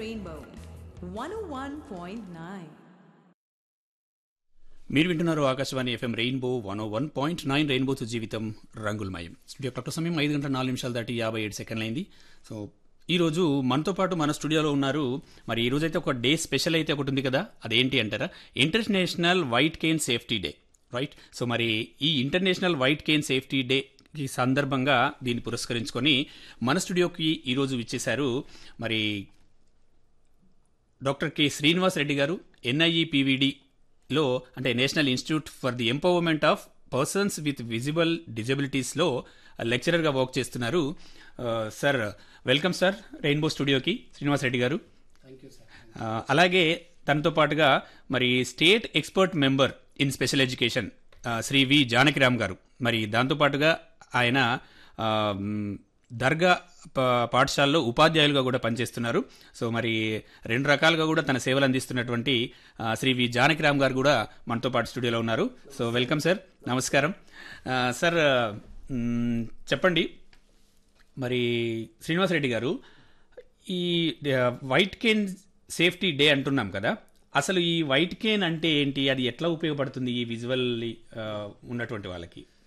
Rainbow 101.9. మీరు వింటున్నారు ఆకాశవాణి FM rainbow one one point nine రెయిన్బోతో జీవితం రంగులమయం స్టూడియో ప్రొక్ట సమయం ఐదు గంటల నాలుగు నిమిషాలు దాటి యాభై ఏడు సెకండ్లు అయింది సో ఈ రోజు మనతో పాటు మన స్టూడియోలో ఉన్నారు మరి ఈ రోజు అయితే ఒక డే స్పెషల్ అయితే ఒకటి ఉంది కదా అదేంటి అంటారా international white cane safety day right so మరి ఈ international white cane safety day ఈ సందర్భంగా దీన్ని పురస్కరించుకొని మన స్టూడియోకి ఈరోజు విచ్చేశారు మరి డాక్టర్ కె శ్రీనివాస్ రెడ్డి గారు ఎన్ఐఈపివిడిలో అంటే national institute for the empowerment of persons with visible డిజబిలిటీస్లో లెక్చరర్గా వర్క్ చేస్తున్నారు ఆ, సార్ వెల్కమ్ సార్ రెయిన్బో స్టూడియోకి శ్రీనివాస్ రెడ్డి గారు ఆ, అలాగే తనతో పాటుగా మరి state expert member in special education ఆ, శ్రీ వి జానకిరామ్ గారు మరి దాంతోపాటుగా ఆయన ఆ, మ్, దర్గా ప- పాఠశాలలో ఉపాధ్యాయులుగా కూడా పనిచేస్తున్నారు సో మరి రెండు రకాలుగా కూడా తన సేవలు అందిస్తున్నటువంటి ఆ, శ్రీ వి జానకిరామ్ గారు కూడా మనతో పాటు స్టూడియోలో ఉన్నారు సో వెల్కమ్ సార్ నమస్కారం ఆ, సార్ మ్, చెప్పండి మరి శ్రీనివాసరెడ్డి గారు ఈ ఆ, వైట్ కేన్ సేఫ్టీ డే అంటున్నాం కదా అసలు ఈ వైట్ కేన్ అంటే ఏంటి అది ఎట్లా ఉపయోగపడుతుంది ఈ విజువల్ ఉన్నటువంటి వాళ్ళకి